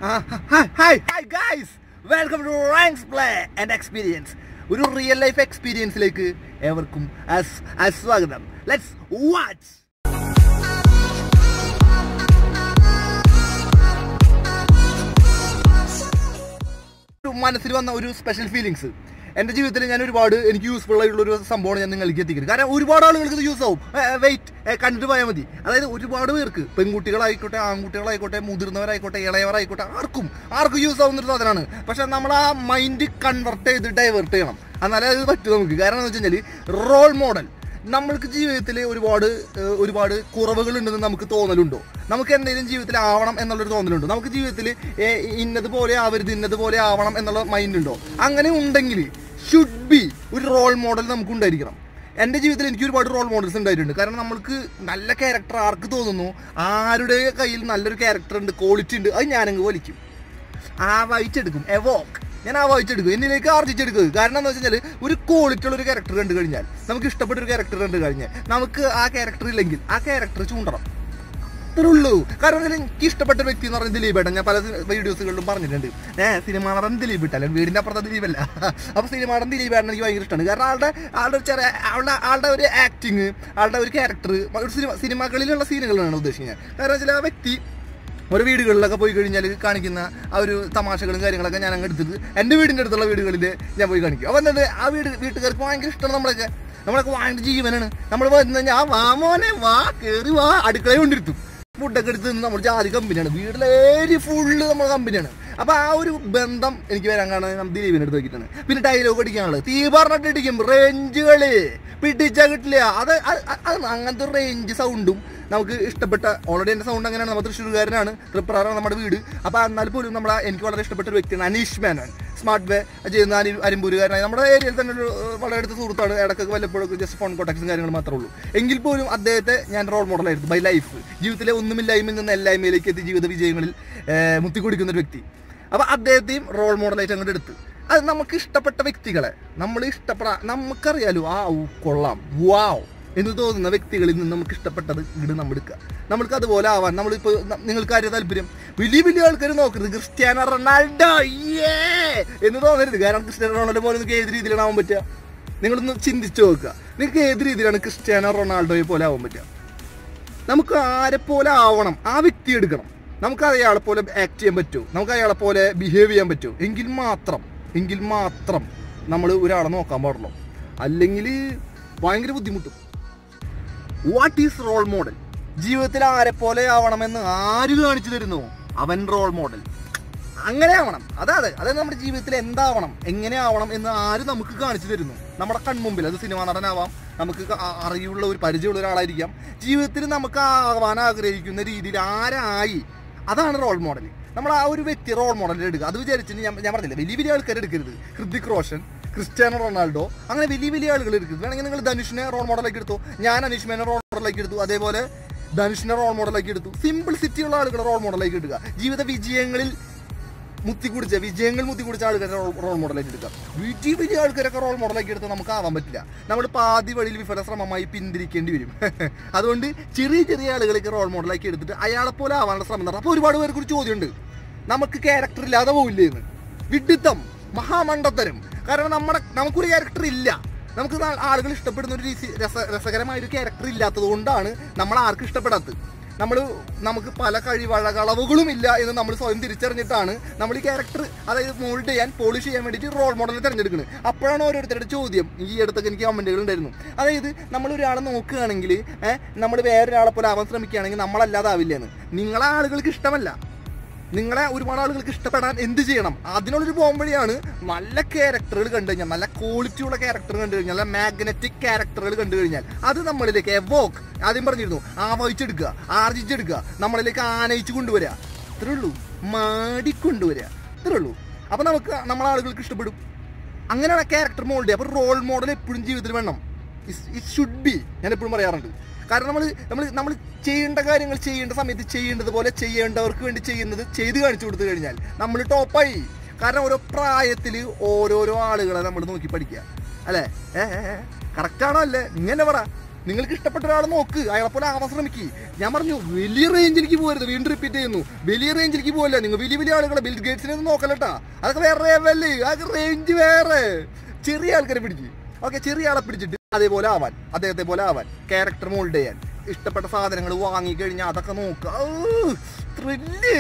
Hi hi guys welcome to ranks play and experience ഒരു real life എക്സ്പീരിയൻസിലേക്ക് ഏവർക്കും us- us സ്വാഗതം let's watch മനസ്സിൽ വന്ന ഒരു സ്പെഷ്യൽ ഫീലിങ്സ് എൻ്റെ ജീവിതത്തിൽ ഞാൻ ഒരുപാട് എനിക്ക് യൂസ്ഫുൾ ആയിട്ടുള്ള ഒരു സംഭവമാണ് ഞാൻ നിങ്ങൾക്ക് എത്തിക്കുന്നത് കാരണം ഒരുപാട് ആളുകൾക്ക് ഇത് യൂസ് ആവും വെയിറ്റ് കണ്ടിട്ട് പോയാൽ മതി അതായത് ഒരുപാട് പേർക്ക് പെൺകുട്ടികളായിക്കോട്ടെ ആൺകുട്ടികളായിക്കോട്ടെ മുതിർന്നവരായിക്കോട്ടെ ഇളയവരായിക്കോട്ടെ ആർക്കും ആർക്കും യൂസ് ആവുന്ന ഒരു സാധനമാണ് പക്ഷെ നമ്മൾ ആ മൈൻഡ് കൺവെർട്ട് ചെയ്ത് ഡൈവേർട്ട് ചെയ്യണം എന്നാലേ അത് പറ്റും നമുക്ക് കാരണം എന്ന് വെച്ച് കഴിഞ്ഞാൽ റോൾ മോഡൽ നമ്മൾക്ക് ജീവിതത്തിൽ ഒരുപാട് ഏഹ്, ഒരുപാട് കുറവുകളുണ്ടെന്ന് നമുക്ക് തോന്നലുണ്ടോ നമുക്ക് എന്തെങ്കിലും ജീവിതത്തിൽ ആവണം എന്നുള്ളൊരു തോന്നലുണ്ടോ നമുക്ക് ജീവിതത്തിൽ ഇന്നതുപോലെ ആവരുത് ഇന്നതുപോലെ ആവണം എന്നുള്ള മൈൻഡ് ഉണ്ടോ അങ്ങനെ ഉണ്ടെങ്കിൽ ഷുഡ് ബി ഒരു റോൾ മോഡൽ നമുക്ക് ഉണ്ടായിരിക്കണം എൻ്റെ ജീവിതത്തിൽ എനിക്ക് ഒരുപാട് റോൾ മോഡൽസ് ഉണ്ടായിട്ടുണ്ട് കാരണം നമ്മൾക്ക് നല്ല ക്യാരക്ടർ ആർക്ക് തോന്നുന്നു ആരുടെ കയ്യിൽ നല്ലൊരു ക്യാരക്ടർ ഉണ്ട് ക്വാളിറ്റി ഉണ്ട് അത് ഞാനങ്ങ് വലിക്കും ആ വായിച്ചെടുക്കും എവോക്ക് ഞാൻ ആ വായിച്ചെടുക്കും എന്നിലേക്ക് ആർജിച്ചെടുക്കുക കാരണം എന്താ വെച്ചാൽ ഒരു ക്വാളിറ്റി ഉള്ള ഒരു ക്യാരക്ടർ കണ്ടു കഴിഞ്ഞാൽ നമുക്ക് ഇഷ്ടപ്പെട്ട ഒരു ക്യാരക്ടർ കണ്ടു കഴിഞ്ഞാൽ നമുക്ക് ആ ക്യാരക്ടർ ഇല്ലെങ്കിൽ ആ ക്യാരക്ടർ ചൂണ്ടണം അത്രേ ഉള്ളൂ കാരണം ഇതിൽ എനിക്ക് ഇഷ്ടപ്പെട്ട ഒരു വ്യക്തി എന്ന് പറയുന്നത് ദിലീപ് ഏട്ടൻ ഞാൻ പല വീഡിയോസുകളിലും പറഞ്ഞിട്ടുണ്ട് ഏഹ് സിനിമ നടൻ ദിലീപ് ഇട്ടല്ല വീടിന്റെ അപ്പുറത്തെ ദിലീപല്ല അപ്പൊ സിനിമ നടൻ ദിലീപ് ഏട്ടൻ എനിക്ക് ഭയങ്കര ഇഷ്ടമാണ് കാരണം ആളുടെ ആളുടെ ഒരു ചെറിയ ആളുടെ ആളുടെ ഒരു ആക്ടിങ് ആളുടെ ഒരു ക്യാരക്ടർ ഒരു സിനിമ സിനിമകളിലുള്ള സീനുകളാണ് ഉദ്ദേശിക്കുന്നത് കാരണം വെച്ചാൽ ആ വ്യക്തി ഓരോ വീടുകളിലൊക്കെ പോയി കഴിഞ്ഞാൽ കാണിക്കുന്ന ആ ഒരു തമാശകളും കാര്യങ്ങളൊക്കെ ഞാൻ അങ്ങ് എടുത്തിട്ട് എൻ്റെ വീടിൻ്റെ അടുത്തുള്ള വീടുകളിൽ ഞാൻ പോയി കാണിക്കും അപ്പോൾ എന്നിട്ട് ആ വീട് വീട്ടുകാർക്ക് ഭയങ്കര ഇഷ്ടമാണ് നമ്മളൊക്കെ നമ്മളൊക്കെ ഭയങ്കര ജീവനാണ് നമ്മൾ വന്നു കഴിഞ്ഞാൽ ആ വാ മോനെ വാ കയറി വാ അടുക്കളയിൽ കൊണ്ടിരുത്തും ഫുഡൊക്കെ എടുത്ത് നിന്ന് നമ്മൾ ജാതി കമ്പനിയാണ് വീട്ടിലേരി ഫുള്ള് നമ്മൾ കമ്പനിയാണ് അപ്പൊ ആ ഒരു ബന്ധം എനിക്ക് വരാൻ കാണാൻ നമ്മൾ ദിലീപിന്റെ അടുത്ത് നോക്കിയിട്ടാണ് പിന്നെ ഡയലോഗ് അടിക്കാനുള്ളത് തീ പറഞ്ഞിട്ട് അടിക്കും റേഞ്ചുകള് പിടിച്ചാൽ കിട്ടില്ല അത് അത് അത് അങ്ങനത്തെ റേഞ്ച് സൗണ്ടും നമുക്ക് ഇഷ്ടപ്പെട്ട ഓൾറെഡി എൻ്റെ സൗണ്ട് അങ്ങനെയാണ് നമ്മൾ തൃശ്ശൂർകാരനാണ് ട്രിപ്പറാറാണ് നമ്മുടെ വീട് അപ്പോൾ എന്നാൽ പോലും നമ്മളെ എനിക്ക് വളരെ ഇഷ്ടപ്പെട്ട ഒരു വ്യക്തിയാണ് അനീഷ് മേനോൻ സ്മാർട്ട് വേ ചെയ്യുന്ന അരി അരിമ്പൂരുകാരനായി നമ്മുടെ ഏരിയയിൽ തന്നെ ഒരു ഏഹ്, വളരെ അടുത്ത സുഹൃത്താണ് ഇടയ്ക്കൊക്കെ വല്ലപ്പോഴൊക്കെ ജസ്റ്റ് ഫോൺ കോൺടാക്ട്സും കാര്യങ്ങൾ മാത്രമേ ഉള്ളൂ എങ്കിൽ പോലും അദ്ദേഹത്തെ ഞാൻ റോൾ മോഡലായിരുന്നു ബൈ ലൈഫ് ജീവിതത്തിലെ ഒന്നുമില്ലായ്മയിൽ നിന്ന് എല്ലായ്മയിലേക്ക് എത്തി ജീവിത വിജയങ്ങളിൽ ഏഹ്, മുത്തിക്കൊടുക്കുന്ന ഒരു വ്യക്തി അപ്പോൾ അദ്ദേഹത്തെയും റോൾ മോഡലായിട്ട് അങ്ങോട്ട് എടുത്ത് അത് നമുക്ക് ഇഷ്ടപ്പെട്ട വ്യക്തികളെ നമ്മൾ ഇഷ്ടപ്പെടാ നമുക്കറിയാലോ ആ ഊ, കൊള്ളാം വാവ് എന്ന് തോന്നുന്ന വ്യക്തികളിൽ നിന്ന് നമുക്ക് ഇഷ്ടപ്പെട്ടത് ഇങ്ങോട്ട് നമ്മൾ എടുക്കുക നമ്മൾക്ക് അതുപോലെ ആവാൻ നമ്മളിപ്പോൾ നിങ്ങൾക്ക് ആരും താല്പര്യം വലിയ വലിയ ആൾക്കാർ നോക്കരുത് ക്രിസ്ത്യാനോ റൊണാൾഡോ ഏ എന്ന് തോന്നരുത് കാരണം ക്രിസ്ത്യാനോ റൊണാൾഡോ പോലെ നിങ്ങൾക്ക് ഏത് രീതിയിലാണ് ആവാൻ പറ്റുക നിങ്ങളൊന്ന് ചിന്തിച്ചു നോക്കുക നിങ്ങൾക്ക് ഏത് രീതിയിലാണ് ക്രിസ്ത്യാനോ റൊണാൾഡോയെ പോലെ ആവാൻ പറ്റുക നമുക്ക് ആരെ പോലെ ആവണം ആ വ്യക്തി എടുക്കണം നമുക്ക് അയാളെ പോലെ ആക്ട് ചെയ്യാൻ പറ്റുമോ നമുക്ക് അയാളെ പോലെ ബിഹേവ് ചെയ്യാൻ പറ്റുമോ എങ്കിൽ മാത്രം എങ്കിൽ മാത്രം നമ്മൾ ഒരാളെ നോക്കാൻ പാടുള്ളൂ അല്ലെങ്കിൽ ഭയങ്കര ബുദ്ധിമുട്ടും വാട്ട് ഈസ് റോൾ മോഡൽ ജീവിതത്തിൽ ആരെ പോലെ ആവണമെന്ന് ആര് കാണിച്ചു തരുന്നു അവൻ റോൾ മോഡൽ അങ്ങനെ ആവണം അതാ അതെ അതായത് നമ്മുടെ ജീവിതത്തിൽ എന്താവണം എങ്ങനെ ആവണം എന്ന് ആര് നമുക്ക് കാണിച്ചു തരുന്നു നമ്മുടെ കൺമുമ്പിൽ അത് സിനിമാ നടനാവാം നമുക്ക് ക- ആ- അറിയുള്ള ഒരു പരിചയമുള്ള ഒരാളായിരിക്കാം ജീവിതത്തിൽ നമുക്ക് ആവാൻ ആഗ്രഹിക്കുന്ന രീതിയിൽ ആരായി അതാണ് റോൾ മോഡൽ നമ്മൾ ആ ഒരു വ്യക്തി റോൾ മോഡൽ എടുക്കുക അത് വിചാരിച്ചിട്ട് ഞാൻ ഞാൻ പറഞ്ഞില്ല വലിയ വലിയ ആൾക്കാർ എടുക്കരുത് ഹൃതിക് റോഷൻ ക്രിസ്ത്യാനോ റൊണാൾഡോ അങ്ങനെ വലിയ വലിയ ആളുകൾ എടുക്കരുത് വേണമെങ്കിൽ നിങ്ങൾ ധനുഷിനെ റോൾ മോഡലാക്കി എടുത്തു ഞാൻ അനീഷ്മേനെ റോൾ മോഡലാക്കി എടുത്തു അതേപോലെ ധനുഷിനെ റോൾ മോഡലാക്കി എടുത്തു സിമ്പിൾ സിറ്റി ഉള്ള ആളുകളെ റോൾ മോഡലാക്കി എടുക്കുക ജീവിത വിജയങ്ങളിൽ മുത്തി കുടിച്ച വിജയങ്ങൾ മുത്തി കുടിച്ച ആൾക്കാരെ റോൾ മോഡലാക്കി എടുക്കുക വലിയ വലിയ ആൾക്കാരൊക്കെ റോൾ മോഡലാക്കി എടുത്താൽ നമുക്ക് ആവാൻ പറ്റില്ല നമ്മൾ പാതി വഴിയിൽ വിഫല ശ്രമമായി പിന്തിരിക്കേണ്ടി വരും അതുകൊണ്ട് ചെറിയ ചെറിയ ആളുകളൊക്കെ റോൾ മോഡലാക്കി എടുത്തിട്ട് അയാളെ പോലെ ആവാനുള്ള ശ്രമം നടത്തും അപ്പോൾ ഒരുപാട് പേർക്ക് ഒരു ചോദ്യമുണ്ട് നമുക്ക് ക്യാരക്ടർ ഇല്ലാതെ പോവില്ലേ എന്ന് വിഡിത്തം മഹാമണ്ടത്തരം കാരണം നമ്മുടെ നമുക്കൊരു ക്യാരക്ടർ ഇല്ല നമുക്ക് നാ- ആളുകൾ ഇഷ്ടപ്പെടുന്ന ഒരു രീതി രസ രസകരമായ ഒരു ക്യാരക്ടർ ഇല്ലാത്തത് കൊണ്ടാണ് നമ്മൾ ആർക്കും ഇഷ്ടപ്പെടാത്തത് നമ്മൾ നമുക്ക് പല കഴിവഴകളവുകളും ഇല്ല എന്ന് നമ്മൾ സ്വയം തിരിച്ചറിഞ്ഞിട്ടാണ് നമ്മൾ ഈ ക്യാരക്ടർ അതായത് മോൾഡ് ചെയ്യാൻ പോളിഷ് ചെയ്യാൻ വേണ്ടിയിട്ട് റോൾ മോഡലിനെ തിരഞ്ഞെടുക്കുന്നത് അപ്പോഴാണ് ഓരോരുത്തരുടെ ചോദ്യം ഈ അടുത്തൊക്കെ എനിക്ക് കമന്റുകൾ ഉണ്ടായിരുന്നു അതായത് നമ്മൾ ഒരാളെ നോക്കുകയാണെങ്കിൽ നമ്മൾ വേറൊരാളെ പോലെ ആവാൻ ശ്രമിക്കുകയാണെങ്കിൽ നമ്മളല്ലാതെ ആവില്ല എന്ന് നിങ്ങളെ ആളുകൾക്ക് ഇഷ്ടമല്ല നിങ്ങളെ ഒരുപാട് ആളുകൾക്ക് ഇഷ്ടപ്പെടാൻ എന്ത് ചെയ്യണം അതിനുള്ളൊരു പോംവഴിയാണ് നല്ല ക്യാരക്ടറുകൾ കണ്ടു കഴിഞ്ഞാൽ നല്ല ക്വാളിറ്റി ഉള്ള ക്യാരക്ടർ കണ്ടു കഴിഞ്ഞാൽ നല്ല മാഗ്നറ്റിക് ക്യാരക്ടറുകൾ കണ്ടു കഴിഞ്ഞാൽ അത് നമ്മളിലേക്ക് എവോക്ക് ആദ്യം പറഞ്ഞിരുന്നു ആവഹിച്ചെടുക്കുക ആർജിച്ചെടുക്കുക നമ്മളിലേക്ക് ആനയിച്ചു കൊണ്ടുവരിക ഇത്രേ ഉള്ളൂ മാടിക്കൊണ്ടുവരിക ഇത്രേ ഉള്ളൂ അപ്പൊ നമുക്ക് നമ്മളെ ആളുകൾക്ക് ഇഷ്ടപ്പെടും അങ്ങനെയാണ് ക്യാരക്ടർ മോൾഡ് അപ്പൊ റോൾ മോഡൽ എപ്പോഴും ജീവിതത്തിൽ വേണം ഇറ്റ് ഷുഡ് ബി ഞാൻ എപ്പോഴും പറയാറുണ്ട് കാരണം നമ്മൾ നമ്മൾ നമ്മൾ ചെയ്യേണ്ട കാര്യങ്ങൾ ചെയ്യേണ്ട സമയത്ത് ചെയ്യേണ്ടത് പോലെ ചെയ്യേണ്ടവർക്ക് വേണ്ടി ചെയ്യുന്നത് ചെയ്ത് കാണിച്ചു കൊടുത്തു കഴിഞ്ഞാൽ നമ്മൾ ടോപ്പായി കാരണം ഓരോ പ്രായത്തിൽ ഓരോരോ ആളുകളെ നമ്മൾ നോക്കി പഠിക്കുക അല്ലേ ഏ കറക്റ്റ് ആണോ അല്ലേ ഇങ്ങനെ പറ നിങ്ങൾക്ക് ഇഷ്ടപ്പെട്ട ഒരാളെ നോക്ക് അയാളെ പോലെ ആവാൻ ശ്രമിക്കുക ഞാൻ പറഞ്ഞു വലിയ റേഞ്ചിലേക്ക് പോകരുത് വീണ്ടും റിപ്പീറ്റ് ചെയ്യുന്നു വലിയ റേഞ്ചിലേക്ക് പോകില്ല നിങ്ങൾ വലിയ വലിയ ആളുകളെ ബിൽ ഗേറ്റ്സിനെ ഒന്നും നോക്കലട്ടാ അതൊക്കെ വേറെ ലെവല് അതൊക്കെ റേഞ്ച് വേറെ ചെറിയ ആൾക്കാരെ പിടിക്കും ഓക്കെ ചെറിയ ആളെ പിടിച്ചിട്ട് അതേപോലെ ആവാൻ അദ്ദേഹത്തെ പോലെ ആവാൻ ക്യാരക്ടർ മോൾഡ് ചെയ്യാൻ ഇഷ്ടപ്പെട്ട സാധനങ്ങൾ വാങ്ങിക്കഴിഞ്ഞാൽ അതൊക്കെ നോക്കുക ത്രില്ല്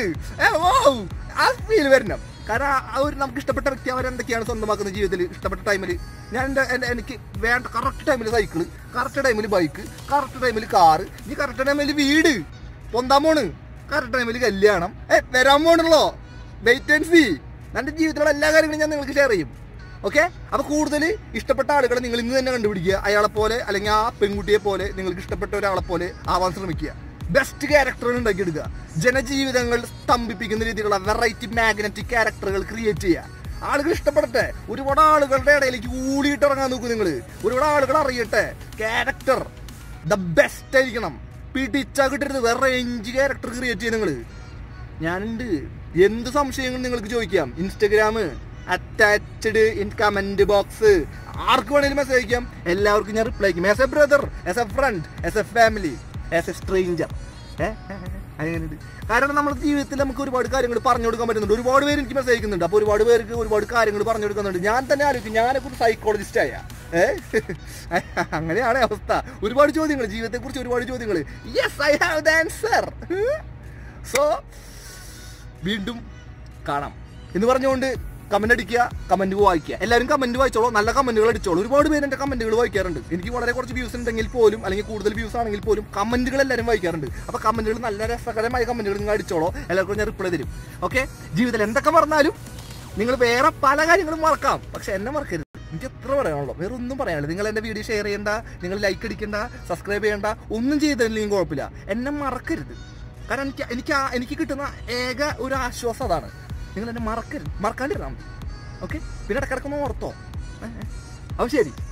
ആ ഫീൽ വരണം കാരണം ആ- ആ ഒരു നമുക്ക് ഇഷ്ടപ്പെട്ട വ്യക്തി അവരെന്തൊക്കെയാണ് സ്വന്തമാക്കുന്നത് ജീവിതത്തിൽ ഇഷ്ടപ്പെട്ട ടൈമിൽ ഞാൻ എൻ്റെ എൻ്റെ എനിക്ക് വേണ്ട കറക്റ്റ് ടൈമിൽ സൈക്കിള് കറക്റ്റ് ടൈമിൽ ബൈക്ക് കറക്റ്റ് ടൈമിൽ കാറ് ഇനി കറക്റ്റ് ടൈമിൽ വീട് പൊന്താൻ പോണ് കറക്റ്റ് ടൈമിൽ കല്യാണം ഏ വരാൻ പോണല്ലോ വെയിറ്റ് ആൻഡ് സി എൻ്റെ ജീവിതത്തിലുള്ള എല്ലാ കാര്യങ്ങളും ഞാൻ നിങ്ങൾക്ക് ഷെയർ ചെയ്യും ഓക്കെ അപ്പൊ കൂടുതൽ ഇഷ്ടപ്പെട്ട ആളുകളെ നിങ്ങൾ ഇന്ന് തന്നെ കണ്ടുപിടിക്കുക അയാളെ പോലെ അല്ലെങ്കിൽ ആ പെൺകുട്ടിയെ പോലെ നിങ്ങൾക്ക് ഇഷ്ടപ്പെട്ട ഒരാളെ പോലെ ആവാൻ ശ്രമിക്കുക ബെസ്റ്റ് ക്യാരക്ടറുകൾ ഉണ്ടാക്കിയെടുക്കുക ജനജീവിതങ്ങൾ സ്തംഭിപ്പിക്കുന്ന രീതിയിലുള്ള വെറൈറ്റി മാഗ്നറ്റിക് ക്യാരക്ടറുകൾ ക്രിയേറ്റ് ചെയ്യുക ആളുകൾ ഇഷ്ടപ്പെടട്ടെ ഒരുപാട് ആളുകളുടെ ഇടയിലേക്ക് ഊടിയിട്ട് ഇറങ്ങാൻ നോക്കൂ നിങ്ങൾ ഒരുപാട് ആളുകൾ അറിയട്ടെ ക്യാരക്ടർ ദ ബെസ്റ്റ് ആയിരിക്കണം പിടിച്ചാ കിട്ടരുത് വേറെ റേഞ്ച് ക്യാരക്ടർ ക്രിയേറ്റ് ചെയ്യുക നിങ്ങൾ ഞാനുണ്ട് എന്ത് സംശയങ്ങൾ നിങ്ങൾക്ക് ചോദിക്കാം Instagram attached in comment box ആർക്ക് വേണേലും മെസ്സേജ് അയക്കാം എല്ലാവർക്കും ഞാൻ റിപ്ലൈ ചെയ്യും as a brother as a friend as a family as a stranger അങ്ങനെയുണ്ട് കാരണം നമ്മുടെ ജീവിതത്തിൽ നമുക്ക് ഒരുപാട് കാര്യങ്ങൾ പറഞ്ഞു കൊടുക്കാൻ പറ്റുന്നുണ്ട് ഒരുപാട് പേര് എനിക്ക് മെസ്സേജ് അയക്കുന്നുണ്ട് അപ്പോൾ ഒരുപാട് പേർക്ക് ഒരുപാട് കാര്യങ്ങൾ പറഞ്ഞു കൊടുക്കുന്നുണ്ട് ഞാൻ തന്നെ ആലോചിക്കും ഞാനൊക്കെ ഒരു സൈക്കോളജിസ്റ്റ് ആയ ഏഹ് അങ്ങനെയാണ് അവസ്ഥ ഒരുപാട് ചോദ്യങ്ങൾ ജീവിതത്തെക്കുറിച്ച് ഒരുപാട് ചോദ്യങ്ങൾ yes I have the answer so വീണ്ടും കാണാം എന്ന് പറഞ്ഞുകൊണ്ട് കമന്റ് അടിക്കുക കമന്റ് വായിക്കുക എല്ലാവരും കമന്റ് വായിച്ചോളൂ നല്ല കമന്റുകൾ അടിച്ചോളൂ ഒരുപാട് പേര് എന്റെ കമന്റുകൾ വായിക്കാറുണ്ട് എനിക്ക് വളരെ കുറച്ച് വ്യൂസ് ഉണ്ടെങ്കിൽ പോലും അല്ലെങ്കിൽ കൂടുതൽ വ്യൂസ് ആണെങ്കിൽ പോലും കമന്റുകൾ എല്ലാവരും വായിക്കാറുണ്ട് അപ്പൊ കമന്റുകൾ നല്ല രസകരമായ കമന്റുകൾ നിങ്ങൾ അടിച്ചോളൂ എല്ലാവർക്കും ഞാൻ റിപ്ലൈ തരും ഓക്കെ ജീവിതത്തിൽ എന്തൊക്കെ പറഞ്ഞാലും നിങ്ങൾ വേറെ പല കാര്യങ്ങളും മറക്കാം പക്ഷെ എന്നെ മറക്കരുത് എനിക്ക് എത്ര പറയാനുള്ളൂ വേറെ ഒന്നും പറയാനില്ല നിങ്ങൾ എന്റെ വീഡിയോ ഷെയർ ചെയ്യണ്ട നിങ്ങൾ ലൈക്ക് അടിക്കണ്ട സബ്സ്ക്രൈബ് ചെയ്യണ്ട ഒന്നും ചെയ്തില്ലെങ്കിൽ കുഴപ്പമില്ല എന്നെ മറക്കരുത് കാരണം എനിക്ക് എനിക്ക് ആ- എനിക്ക് കിട്ടുന്ന ഏക ഒരു ആശ്വാസം അതാണ് നിങ്ങൾ എന്നെ മറക്കരുത് മറക്കാണ്ടിരുന്നാൽ മതി ഓക്കെ പിന്നെ ഇടക്കിടക്കൊന്ന് ഓർത്തോ ഏ, ഏ. അപ്പോൾ ശരി